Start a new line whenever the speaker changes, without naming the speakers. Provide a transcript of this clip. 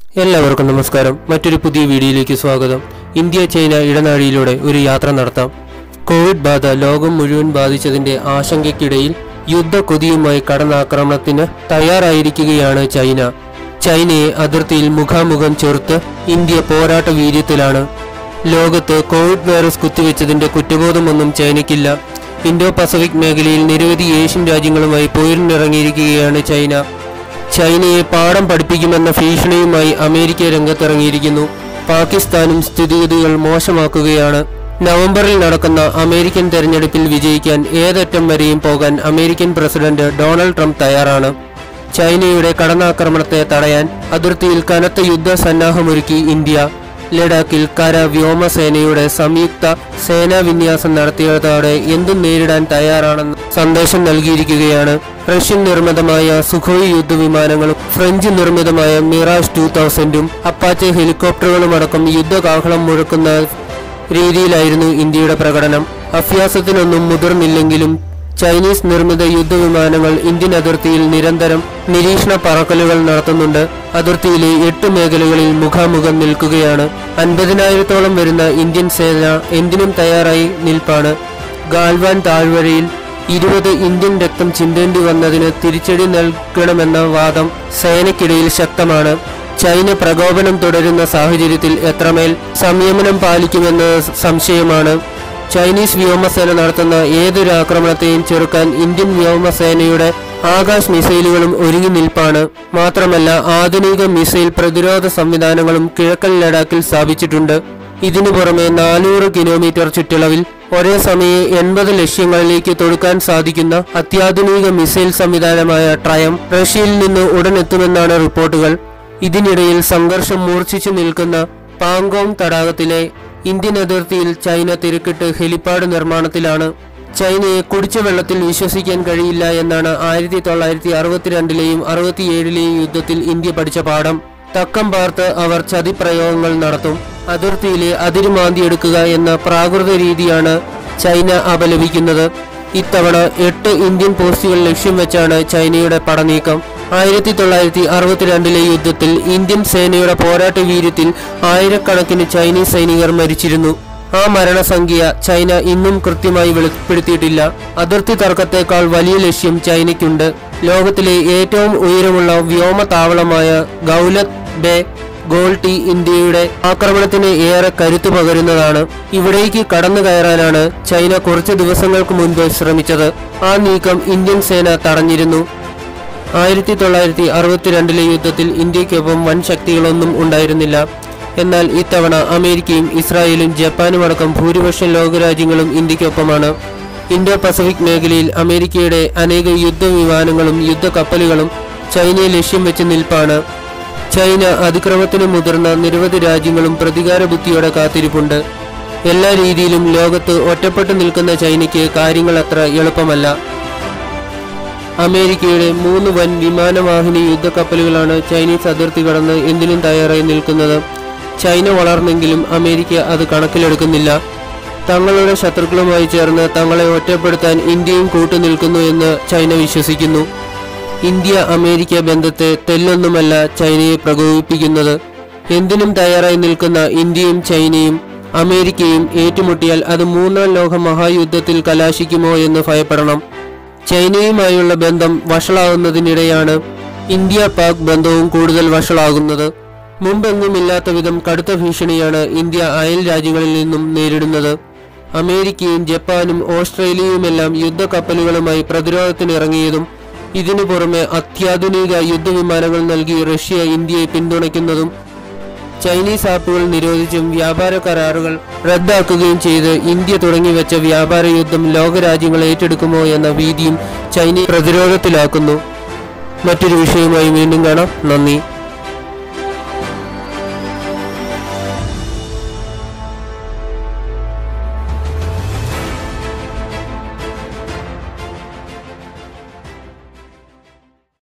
എല്ലാവർക്കും നമസ്കാരം മറ്റൊരു പുതിയ വീഡിയോയിലേക്ക് സ്വാഗതം ഇന്ത്യ ചൈന ഇടനാഴിയിലൂടെ ഒരു യാത്ര നടത്താം കോവിഡ് ബാധ ലോകം മുഴുവൻ ബാധിച്ചതിന്റെ ആശങ്കയ്ക്കിടയിൽ യുദ്ധക്കൊതിയുമായി കടന്നാക്രമണത്തിന് തയ്യാറായിരിക്കുകയാണ് ചൈന ചൈനയെ അതിർത്തിയിൽ മുഖാമുഖം ചെറുത്ത് ഇന്ത്യ പോരാട്ട വീര്യത്തിലാണ് ലോകത്ത് കോവിഡ് വൈറസ് കുത്തിവെച്ചതിന്റെ കുറ്റബോധമൊന്നും ചൈനയ്ക്കില്ല ഇൻഡോ പസഫിക് മേഖലയിൽ നിരവധി ഏഷ്യൻ രാജ്യങ്ങളുമായി പോരിനിറങ്ങിയിരിക്കുകയാണ് ചൈന ചൈനയെ പാഠം പഠിപ്പിക്കുമെന്ന ഭീഷണിയുമായി അമേരിക്ക രംഗത്തിറങ്ങിയിരിക്കുന്നു പാകിസ്ഥാനും സ്ഥിതിഗതികൾ മോശമാക്കുകയാണ് നവംബറിൽ നടക്കുന്ന അമേരിക്കൻ തെരഞ്ഞെടുപ്പിൽ വിജയിക്കാൻ ഏതറ്റം വരെയും പോകാൻ അമേരിക്കൻ പ്രസിഡന്റ് ഡൊണാൾഡ് ട്രംപ് തയ്യാറാണ് ചൈനയുടെ കടന്നാക്രമണത്തെ തടയാൻ അതിർത്തിയിൽ കനത്ത യുദ്ധ സന്നാഹമൊരുക്കി ഇന്ത്യ ലഡാക്കിൽ കര വ്യോമസേനയുടെ സംയുക്ത സേനാ വിന്യാസം നടത്തിയതോടെ എന്തും നേരിടാൻ തയ്യാറാണെന്ന് സന്ദേശം നൽകിയിരിക്കുകയാണ് റഷ്യൻ നിർമ്മിതമായ സുഖോയ് യുദ്ധവിമാനങ്ങളും ഫ്രഞ്ച് നിർമ്മിതമായ മിറാഷ് ടൂ തൗസൻഡും അപ്പാച്ചെ ഹെലികോപ്റ്ററുകളുമടക്കം യുദ്ധകാഹളം മുഴക്കുന്ന രീതിയിലായിരുന്നു ഇന്ത്യയുടെ പ്രകടനം അഭ്യാസത്തിനൊന്നും മുതിർന്നില്ലെങ്കിലും ചൈനീസ് നിർമ്മിത യുദ്ധവിമാനങ്ങൾ ഇന്ത്യൻ അതിർത്തിയിൽ നിരന്തരം നിരീക്ഷണ പറക്കലുകൾ നടത്തുന്നുണ്ട് അതിർത്തിയിലെ എട്ട് മേഖലകളിൽ മുഖാമുഖം നിൽക്കുകയാണ് അൻപതിനായിരത്തോളം വരുന്ന ഇന്ത്യൻ സേന എന്തിനും തയ്യാറായി നിൽപ്പാണ് ഗാൽവാൻ താഴ്വരയിൽ ഇരുപത് ഇന്ത്യൻ രക്തം ചിന്തേണ്ടി വന്നതിന് തിരിച്ചടി നൽകണമെന്ന വാദം സേനയ്ക്കിടയിൽ ശക്തമാണ് ചൈന പ്രകോപനം തുടരുന്ന സാഹചര്യത്തിൽ എത്രമേൽ സംയമനം പാലിക്കുമെന്ന് സംശയമാണ് ചൈനീസ് വ്യോമസേന നടത്തുന്ന ഏതൊരു ആക്രമണത്തെയും ചെറുക്കാൻ ഇന്ത്യൻ വ്യോമസേനയുടെ ആകാശ് മിസൈലുകളും ഒരുങ്ങി നിൽപ്പാണ് മാത്രമല്ല ആധുനിക മിസൈൽ പ്രതിരോധ സംവിധാനങ്ങളും കിഴക്കൻ ലഡാക്കിൽ സ്ഥാപിച്ചിട്ടുണ്ട് ഇതിനു പുറമെ നാനൂറ് കിലോമീറ്റർ ചുറ്റളവിൽ ഒരേ സമയം എൺപത് ലക്ഷ്യങ്ങളിലേക്ക് തൊടുക്കാൻ സാധിക്കുന്ന അത്യാധുനിക മിസൈൽ സംവിധാനമായ ട്രയം റഷ്യയിൽ നിന്ന് ഉടനെത്തുമെന്നാണ് റിപ്പോർട്ടുകൾ ഇതിനിടയിൽ സംഘർഷം മൂർച്ഛിച്ചു നിൽക്കുന്ന പാങ്കോങ് തടാകത്തിലെ ഇന്ത്യൻ അതിർത്തിയിൽ ചൈന തിരക്കിട്ട് ഹെലിപ്പാഡ് നിർമ്മാണത്തിലാണ് ചൈനയെ കുടിച്ച വെള്ളത്തിൽ വിശ്വസിക്കാൻ കഴിയില്ല എന്നാണ് ആയിരത്തി തൊള്ളായിരത്തി അറുപത്തിരണ്ടിലെയും അറുപത്തിയേഴിലെയും യുദ്ധത്തിൽ ഇന്ത്യ പഠിച്ച പാഠം തക്കം പാർത്ത് അവർ ചതിപ്രയോഗങ്ങൾ നടത്തും അതിർത്തിയിലെ അതിരുമാന്തിയെടുക്കുക എന്ന പ്രാകൃത രീതിയാണ് ചൈന അപലപിക്കുന്നത് ഇത്തവണ എട്ട് ഇന്ത്യൻ പോസ്റ്റുകൾ ലക്ഷ്യം വെച്ചാണ് ചൈനയുടെ പടനീക്കം ആയിരത്തി തൊള്ളായിരത്തി അറുപത്തിരണ്ടിലെ യുദ്ധത്തിൽ ഇന്ത്യൻ സേനയുടെ പോരാട്ട വീര്യത്തിൽ ആയിരക്കണക്കിന് ചൈനീസ് സൈനികർ മരിച്ചിരുന്നു ആ മരണസംഖ്യ ചൈന ഇന്നും കൃത്യമായി വെളിപ്പെടുത്തിയിട്ടില്ല അതിർത്തി തർക്കത്തേക്കാൾ വലിയ ലക്ഷ്യം ചൈനയ്ക്കുണ്ട് ലോകത്തിലെ ഏറ്റവും ഉയരമുള്ള വ്യോമതാവളമായ ഗൗലത് ബേ ഗോൾട്ടി ഇന്ത്യയുടെ ആക്രമണത്തിന് ഏറെ കരുത്തു പകരുന്നതാണ് ഇവിടേക്ക് കടന്നു കയറാനാണ് ചൈന കുറച്ച് ദിവസങ്ങൾക്ക് മുൻപ് ശ്രമിച്ചത് ആ നീക്കം ഇന്ത്യൻ സേന തടഞ്ഞിരുന്നു ആയിരത്തി തൊള്ളായിരത്തി അറുപത്തിരണ്ടിലെ യുദ്ധത്തിൽ ഇന്ത്യക്കൊപ്പം വൻ ശക്തികളൊന്നും ഉണ്ടായിരുന്നില്ല എന്നാൽ ഇത്തവണ അമേരിക്കയും ഇസ്രായേലും ജപ്പാനും അടക്കം ഭൂരിപക്ഷം ലോകരാജ്യങ്ങളും ഇന്ത്യക്കൊപ്പമാണ് ഇൻഡോ പസഫിക് മേഖലയിൽ അമേരിക്കയുടെ അനേക യുദ്ധവിമാനങ്ങളും യുദ്ധക്കപ്പലുകളും ചൈനയെ ലക്ഷ്യം വെച്ച് നിൽപ്പാണ് ചൈന അതിക്രമത്തിന് മുതിർന്ന നിരവധി രാജ്യങ്ങളും പ്രതികാര ബുദ്ധിയോടെ കാത്തിരിപ്പുണ്ട് എല്ലാ രീതിയിലും ലോകത്ത് ഒറ്റപ്പെട്ടു നിൽക്കുന്ന ചൈനയ്ക്ക് കാര്യങ്ങൾ അത്ര എളുപ്പമല്ല അമേരിക്കയുടെ മൂന്ന് വൻ വിമാനവാഹിനി യുദ്ധക്കപ്പലുകളാണ് ചൈനീസ് അതിർത്തി കടന്ന് എന്തിനും തയ്യാറായി നിൽക്കുന്നത് ചൈന വളർന്നെങ്കിലും അമേരിക്ക അത് കണക്കിലെടുക്കുന്നില്ല തങ്ങളുടെ ശത്രുക്കളുമായി ചേർന്ന് തങ്ങളെ ഒറ്റപ്പെടുത്താൻ ഇന്ത്യയും കൂട്ടുനിൽക്കുന്നു എന്ന് ചൈന വിശ്വസിക്കുന്നു ഇന്ത്യ അമേരിക്ക ബന്ധത്തെ തെല്ലൊന്നുമല്ല ചൈനയെ പ്രകോപിപ്പിക്കുന്നത് എന്തിനും തയ്യാറായി നിൽക്കുന്ന ഇന്ത്യയും ചൈനയും അമേരിക്കയും ഏറ്റുമുട്ടിയാൽ അത് മൂന്നാം ലോക മഹായുദ്ധത്തിൽ കലാശിക്കുമോ എന്ന് ഭയപ്പെടണം ചൈനയുമായുള്ള ബന്ധം വഷളാകുന്നതിനിടെയാണ് ഇന്ത്യ പാക് ബന്ധവും കൂടുതൽ വഷളാകുന്നത് മുമ്പെങ്ങുമില്ലാത്ത വിധം കടുത്ത ഭീഷണിയാണ് ഇന്ത്യ അയൽ രാജ്യങ്ങളിൽ നിന്നും നേരിടുന്നത് അമേരിക്കയും ജപ്പാനും ഓസ്ട്രേലിയയുമെല്ലാം യുദ്ധക്കപ്പലുകളുമായി പ്രതിരോധത്തിനിറങ്ങിയതും ഇതിനു പുറമെ അത്യാധുനിക യുദ്ധവിമാനങ്ങൾ നൽകി റഷ്യ ഇന്ത്യയെ പിന്തുണയ്ക്കുന്നതും ചൈനീസ് ആപ്പുകൾ നിരോധിച്ചും വ്യാപാര കരാറുകൾ റദ്ദാക്കുകയും ചെയ്ത് ഇന്ത്യ തുടങ്ങിവെച്ച വ്യാപാര യുദ്ധം ലോകരാജ്യങ്ങൾ ഏറ്റെടുക്കുമോ എന്ന ഭീതിയും ചൈനയെ പ്രതിരോധത്തിലാക്കുന്നു മറ്റൊരു വിഷയവുമായി വീണ്ടും കാണാം നന്ദി